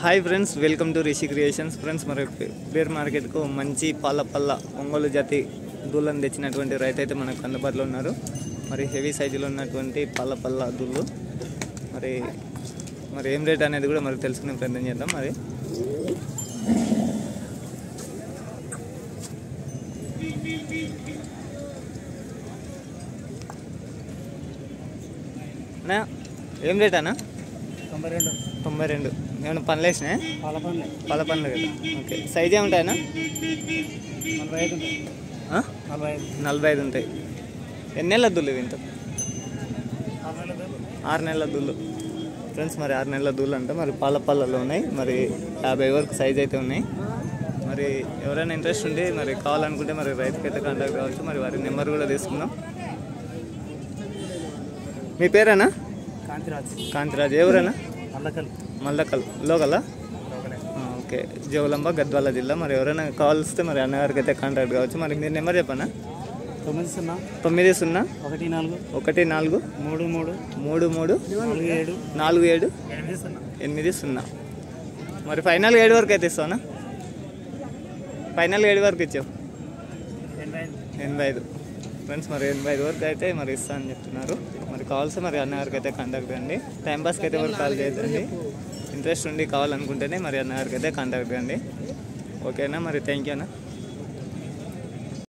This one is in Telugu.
Hi friends welcome to Rishi creations friends మరి బేర్ మార్కెట్కు మంచి పాల పల్ల ఒంగోలు జాతి దూళ్ళని తెచ్చినటువంటి రైతు అయితే మనకు అందుబాటులో ఉన్నారు మరి హెవీ సైజులో ఉన్నటువంటి పాల పల్ల దూళ్ళు మరి మరి ఏం రేట్ అనేది కూడా మరి తెలుసుకునే ప్రయత్నం చేద్దాం మరి అన్నా ఏం రేట్ అన్నా తొంభై రెండు తొంభై రెండు ఏమైనా పనులు వేసినాయా పాల పనులు పాల పనులు కదా ఓకే సైజ్ ఏముంటాయనా నలభై ఐదు ఉంటాయి ఆ? నలభై ఐదు నలభై ఐదు ఉంటాయి ఎన్ని నెలల దుల్లు ఇవి ఇంత ఆరు నెలల దాకా. ఆరు నెలల దుల్లు ఫ్రెండ్స్ మరి ఆరు నెలల దుల్లు అంటే మరి పాల పళ్ళలో ఉన్నాయి మరి యాభై వరకు సైజ్ అయితే ఉన్నాయి మరి ఎవరైనా ఇంట్రెస్ట్ ఉండి మరి కావాలనుకుంటే మరి రైతుకైతే కాంటాక్ట్ కావచ్చు మరి వారి నెంబర్ కూడా తీసుకుందాం మీ పేరేనా కాంతిరాజ్ కాంతిరాజ్ ఎవరైనా అల్లకల్ మల్లకల్ లోకలా ఆ, ఓకే జోగులంబ గద్వాల జిల్లా మరి ఎవరైనా కాల్ వస్తే మరి అన్నగారికి అయితే కాంటాక్ట్ కావచ్చు మరి మీరు నెంబర్ చెప్పనా తొమ్మిది సున్నా తొమ్మిది సున్నా ఒకటి నాలుగు ఒకటి నాలుగు మూడు మూడు మూడు మూడు నాలుగు ఏడు నాలుగు ఏడు ఎనిమిది సున్నా ఎనిమిది సున్నా మరి ఫైనల్ ఏడు వరకు అయితే ఇస్తావునా ఫైనల్ ఏడు వరకు ఇచ్చావు ఎనభై ఐదు ఎనభై ఐదు ఫ్రెండ్స్ మరి ఎనభై ఐదు వరకు అయితే మరి ఇస్తా అని చెప్తున్నారు మరి కావాల్సి మరి అన్నగారికి అయితే కాంటాక్ట్ కండి టైం పాస్కి అయితే ఎవరు కాల్ చేయొద్దండి ఇంట్రెస్ట్ ఉండి కావాలనుకుంటేనే మరి అన్నగారికి అయితే కాంటాక్ట్ కండి ఓకేనా మరి థ్యాంక్ యూ అన్న